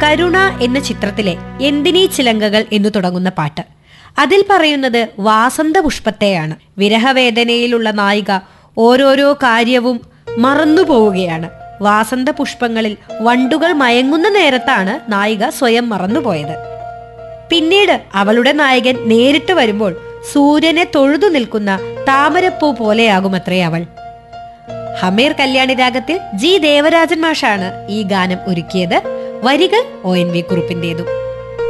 കരുണ എന്ന ചിത്രത്തിലെ എന്തിനീ ചിലങ്കകൾ എന്നു തുടങ്ങുന്ന പാട്ട് അതിൽ പറയുന്നത് വാസന്ത പുഷ്പത്തെയാണ് വിരഹവേദനയിലുള്ള നായിക ഓരോരോ കാര്യവും മറന്നു പോവുകയാണ് വാസന്ത പുഷ്പങ്ങളിൽ വണ്ടുകൾ മയങ്ങുന്ന നേരത്താണ് നായിക സ്വയം മറന്നുപോയത് പിന്നീട് അവളുടെ നായകൻ നേരിട്ട് വരുമ്പോൾ സൂര്യനെ തൊഴുതു നിൽക്കുന്ന താമരപ്പൂ പോലെയാകുമത്രേ അവൾ ഹമീർ കല്യാണി രാഗത്തിൽ ജി ദേവരാജൻ മാഷാണ് ഈ ഗാനം ഒരുക്കിയത് വരികൾ ഒ എൻ വി കുറുപ്പിന്റേതും